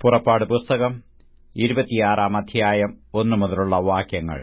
പുറപ്പാട് പുസ്തകം ഇരുപത്തിയാറാം അധ്യായം ഒന്നു മുതലുള്ള വാക്യങ്ങൾ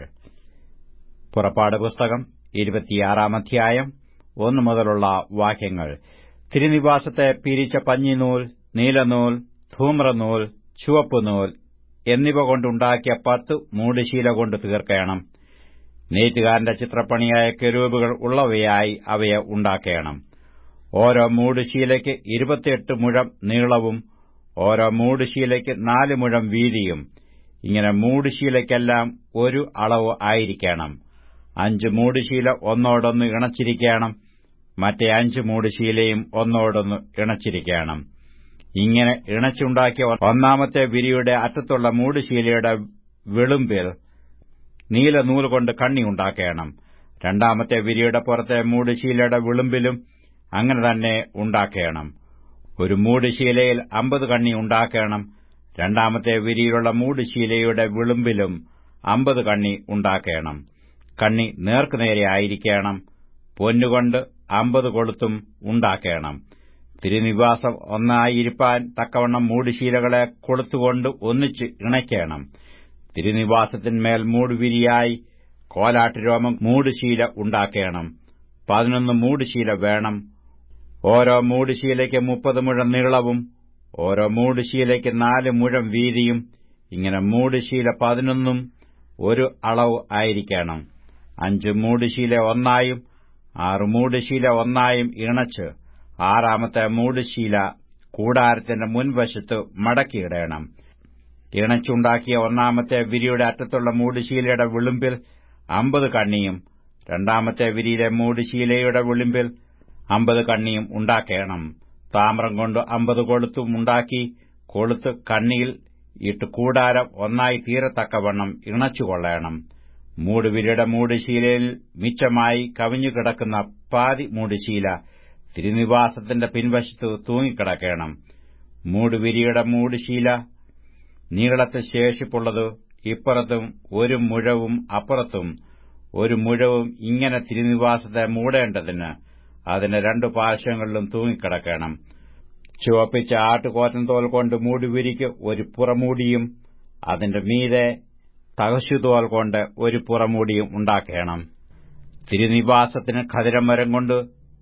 പുറപ്പാട് പുസ്തകം ഇരുപത്തിയാറാം അധ്യായം ഒന്നു മുതലുള്ള വാക്യങ്ങൾ തിരുനിവാസത്തെ പിരിച്ച പഞ്ഞിനൂൽ നീലനൂൽ ധൂമ്രനൂൽ ചുവപ്പുനൂൽ എന്നിവ കൊണ്ടുണ്ടാക്കിയ പത്ത് മൂടുശീല കൊണ്ട് തീർക്കണം നെയ്ത്തുകാരന്റെ ചിത്രപ്പണിയായ കെരൂബുകൾ ഉള്ളവയായി അവയെ ഉണ്ടാക്കണം ഓരോ മൂടുശീലയ്ക്ക് ഇരുപത്തിയെട്ട് മുഴം നീളവും ഓരോ മൂടുശീലയ്ക്ക് നാല് മുഴം വീതിയും ഇങ്ങനെ മൂടുശീലയ്ക്കെല്ലാം ഒരു അളവ് ആയിരിക്കണം അഞ്ച് മൂടുശീല ഒന്നോടൊന്ന് ഇണച്ചിരിക്കണം മറ്റേ അഞ്ച് മൂടുശീലയും ഒന്നോടൊന്ന് ഇണച്ചിരിക്കണം ഇങ്ങനെ ഇണച്ചുണ്ടാക്കിയ ഒന്നാമത്തെ വിരിയുടെ അറ്റത്തുള്ള മൂടുശീലയുടെ വെളുമ്പിൽ നീലനൂൽ കൊണ്ട് കണ്ണി ഉണ്ടാക്കണം രണ്ടാമത്തെ വിരിയുടെ പുറത്തെ മൂടുശീലയുടെ വിളുമ്പിലും അങ്ങനെ തന്നെ ഉണ്ടാക്കണം ഒരു മൂടുശീലയിൽ അമ്പത് കണ്ണി ഉണ്ടാക്കണം രണ്ടാമത്തെ വിരിയിലുള്ള മൂടുശീലയുടെ വിളുമ്പിലും അമ്പത് കണ്ണി ഉണ്ടാക്കണം കണ്ണി നേർക്കുനേരെ ആയിരിക്കണം പൊന്നുകൊണ്ട് അമ്പത് കൊളുത്തും ഉണ്ടാക്കണം തിരുനിവാസം ഒന്നായിരിക്കാൻ തക്കവണ്ണം മൂടുശീലകളെ കൊളുത്തുകൊണ്ട് ഒന്നിച്ച് ഇണയ്ക്കണം തിരുനിവാസത്തിന്മേൽ മൂടുവിരിയായി കോലാട്ടുരോമം മൂടുശീല ഉണ്ടാക്കണം പതിനൊന്ന് മൂടുശീല വേണം ഓരോ മൂടുശീലയ്ക്ക് മുപ്പത് മുഴം നീളവും ഓരോ മൂടുശീലയ്ക്ക് നാല് മുഴം വീതിയും ഇങ്ങനെ മൂടുശീല പതിനൊന്നും ഒരു അളവ് ആയിരിക്കണം അഞ്ച് മൂടുശീല ഒന്നായും ആറ് മൂടുശീല ഒന്നായും ഇണച്ച് ആറാമത്തെ മൂടുശീല കൂടാരത്തിന്റെ മുൻവശത്ത് മടക്കിയിടണം ഇണച്ചുണ്ടാക്കിയ ഒന്നാമത്തെ വിരിയുടെ അറ്റത്തുള്ള മൂടുശീലയുടെ വിളുമ്പിൽ അമ്പത് കണ്ണിയും രണ്ടാമത്തെ വിരിയിലെ മൂടുശീലയുടെ വിളുമ്പിൽ അമ്പത് കണ്ണിയും ഉണ്ടാക്കണം താമ്രം കൊണ്ട് അമ്പത് കൊളുത്തും ഉണ്ടാക്കി കൊളുത്ത് കണ്ണിയിൽ ഇട്ട് കൂടാരം ഒന്നായി തീരത്തക്കവണ്ണം ഇണച്ചുകൊള്ളണം മൂടുവിരിയുടെ മൂടുശീലയിൽ മിച്ചമായി കവിഞ്ഞുകിടക്കുന്ന പാതി മൂടുശീല തിരുനിവാസത്തിന്റെ പിൻവശത്ത് തൂങ്ങിക്കിടക്കണം മൂടുവിരിയുടെ മൂടുശീല നീളത്തിൽ ശേഷിപ്പുള്ളത് ഇപ്പുറത്തും ഒരു മുഴവും അപ്പുറത്തും ഒരു മുഴവും ഇങ്ങനെ തിരുനിവാസത്തെ മൂടേണ്ടതിന് അതിന്റെ രണ്ടു പാർശ്വങ്ങളിലും തൂങ്ങിക്കിടക്കണം ചുവപ്പിച്ച ആട്ടുകോറ്റൻ തോൽ കൊണ്ട് മൂടുവിരിക്ക് ഒരു പുറമൂടിയും അതിന്റെ മീതെ തകശുതോൽ കൊണ്ട് ഒരു പുറമൂടിയും ഉണ്ടാക്കണം തിരുനിവാസത്തിന് ഖതിരമരം കൊണ്ട്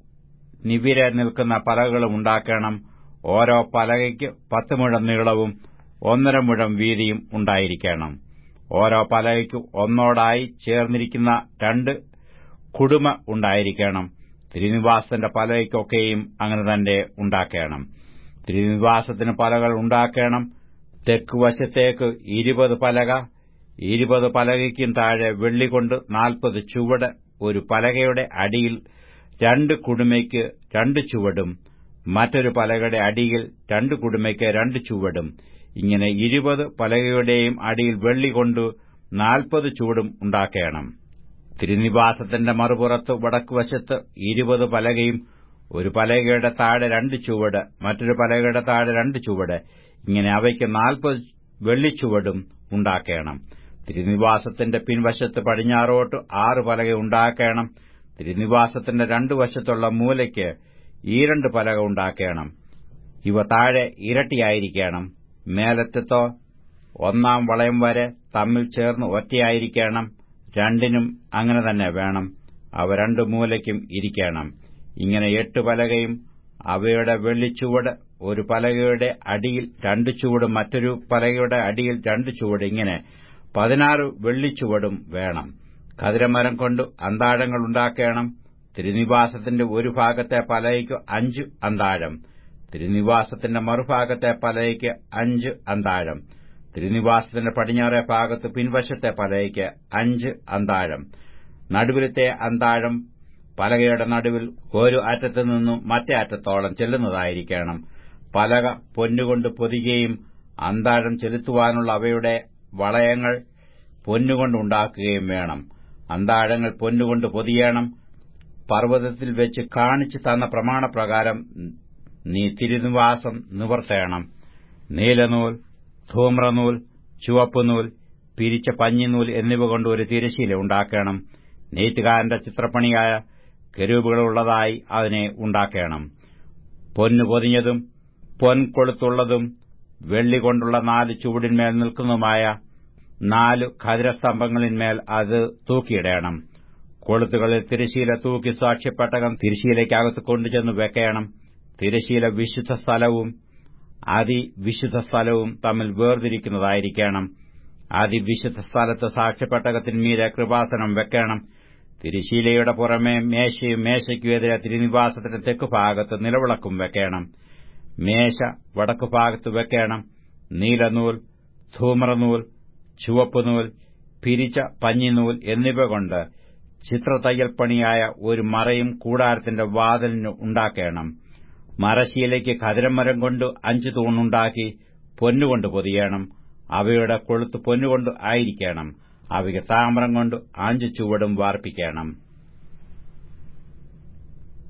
നിവിര നിൽക്കുന്ന പലകകളും ഉണ്ടാക്കണം ഓരോ പലകയ്ക്ക് പത്ത് മുഴം നീളവും ഒന്നര മുഴം വീതിയും ഉണ്ടായിരിക്കണം ഓരോ പലകയ്ക്ക് ഒന്നോടായി ചേർന്നിരിക്കുന്ന രണ്ട് കുടുമ ഉണ്ടായിരിക്കണം തിരുനിവാസത്തിന്റെ പലകയ്ക്കൊക്കെയും അങ്ങനെ തന്നെ ഉണ്ടാക്കണം തിരുനിവാസത്തിന് പലകൾ ഉണ്ടാക്കണം തെക്കുവശത്തേക്ക് ഇരുപത് പലക ഇരുപത് പലകയ്ക്കും താഴെ വെള്ളികൊണ്ട് നാൽപ്പത് ചുവട് ഒരു പലകയുടെ അടിയിൽ രണ്ട് കുടുമയ്ക്ക് രണ്ട് ചുവടും മറ്റൊരു പലകയുടെ അടിയിൽ രണ്ട് കുടുമയ്ക്ക് രണ്ട് ചുവടും ഇങ്ങനെ ഇരുപത് പലകയുടെയും അടിയിൽ വെള്ളികൊണ്ട് നാൽപ്പത് ചൂടും ഉണ്ടാക്കണം തിരുനിവാസത്തിന്റെ മറുപുറത്ത് വടക്കുവശത്ത് ഇരുപത് പലകയും ഒരു പലകയുടെ താഴെ രണ്ട് ചുവട് മറ്റൊരു പലകയുടെ താഴെ രണ്ട് ചുവട് ഇങ്ങനെ അവയ്ക്ക് നാൽപ്പത് വെള്ളിച്ചുവടും ഉണ്ടാക്കണം തിരുനിവാസത്തിന്റെ പിൻവശത്ത് പടിഞ്ഞാറോട്ട് ആറ് പലക ഉണ്ടാക്കണം തിരുനിവാസത്തിന്റെ രണ്ടു വശത്തുള്ള മൂലയ്ക്ക് ഈ രണ്ട് പലക ഉണ്ടാക്കണം ഇവ താഴെ ഇരട്ടിയായിരിക്കണം മേലറ്റത്തോ ഒന്നാം വളയം വരെ തമ്മിൽ ചേർന്ന് ഒറ്റയായിരിക്കണം രണ്ടിനും അങ്ങനെ തന്നെ വേണം അവ രണ്ടു മൂലയ്ക്കും ഇരിക്കണം ഇങ്ങനെ എട്ട് പലകയും അവയുടെ വെള്ളിച്ചുവട് ഒരു പലകയുടെ അടിയിൽ രണ്ട് ചുവടും മറ്റൊരു പലകയുടെ അടിയിൽ രണ്ട് ചുവട് ഇങ്ങനെ പതിനാറ് വെള്ളിച്ചുവടും വേണം കതിരമരം കൊണ്ട് അന്താഴങ്ങൾ ഉണ്ടാക്കണം തിരുനിവാസത്തിന്റെ ഒരു ഭാഗത്തെ പലകയ്ക്ക് അഞ്ച് അന്താഴം തിരുനിവാസത്തിന്റെ മറുഭാഗത്തെ പലകയ്ക്ക് അഞ്ച് അന്താഴം തിരുനിവാസത്തിന്റെ പടിഞ്ഞാറേ ഭാഗത്ത് പിൻവശത്തെ പലകയ്ക്ക് അഞ്ച് അന്താഴം നടുവിലത്തെ അന്താഴം പലകയുടെ നടുവിൽ ഒരു അറ്റത്തു നിന്നും മറ്റേ അറ്റത്തോളം ചെല്ലുന്നതായിരിക്കണം പലക പൊന്നുകൊണ്ട് പൊതിയുകയും അന്താഴം ചെലുത്തുവാനുള്ള അവയുടെ വളയങ്ങൾ പൊന്നുകൊണ്ടുണ്ടാക്കുകയും വേണം അന്താഴങ്ങൾ പൊന്നുകൊണ്ട് പൊതിയണം പർവ്വതത്തിൽ വെച്ച് കാണിച്ചു തന്ന പ്രമാണപ്രകാരം നീ തിരുനിവാസം നിവർത്തേണം നീലനൂൽ ധൂമ്രനൂൽ ചുവപ്പുനൂൽ പിരിച്ച പഞ്ഞിനൂൽ എന്നിവ കൊണ്ട് ഒരു തിരശീല ഉണ്ടാക്കണം നെയ്ത്തുകാരന്റെ ചിത്രപ്പണിയായ കെരൂബുകളുള്ളതായി അതിനെ ഉണ്ടാക്കണം പൊന്നു പൊതിഞ്ഞതും പൊൻകൊളുത്തുള്ളതും വെള്ളി കൊണ്ടുള്ള നാല് ചുവടിന്മേൽ നിൽക്കുന്നതുമായ നാല് ഖദിരസ്തംഭങ്ങളിന്മേൽ അത് തൂക്കിയിടേണം കൊളുത്തുകളിൽ തിരശീല തൂക്കി സാക്ഷ്യപ്പെട്ടകം തിരശീലയ്ക്കകത്ത് കൊണ്ടുചെന്ന് വെക്കണം തിരശീല വിശുദ്ധ സ്ഥലവും അതിവിശുദ്ധ സ്ഥലവും തമ്മിൽ വേർതിരിക്കുന്നതായിരിക്കണം അതിവിശുദ്ധ സ്ഥലത്ത് സാക്ഷ്യപ്പെട്ടകത്തിന്മീതെ കൃപാസനം വെക്കണം തിരുശീലയുടെ പുറമെ മേശയും മേശയ്ക്കും എതിരെ തിരുനിവാസത്തിന്റെ തെക്കുഭാഗത്ത് നിലവിളക്കും വെക്കണം മേശ വടക്കുഭാഗത്ത് വെക്കണം നീലനൂൽ ധൂമ്രനൂൽ ചുവപ്പുനൂൽ പിരിച്ച പഞ്ഞിനൂൽ എന്നിവ കൊണ്ട് ചിത്രതയ്യൽപ്പണിയായ ഒരു മറയും കൂടാരത്തിന്റെ വാതിലിന് ഉണ്ടാക്കണം മരശീലയ്ക്ക് ഖദിരമരം കൊണ്ട് അഞ്ചു തൂണുണ്ടാക്കി പൊന്നുകൊണ്ട് പൊതിയണം അവയുടെ കൊളുത്ത് പൊന്നുകൊണ്ട് ആയിരിക്കണം അവയ്ക്ക് താമ്രം കൊണ്ട് അഞ്ചു ചുവടും വാർപ്പിക്കണം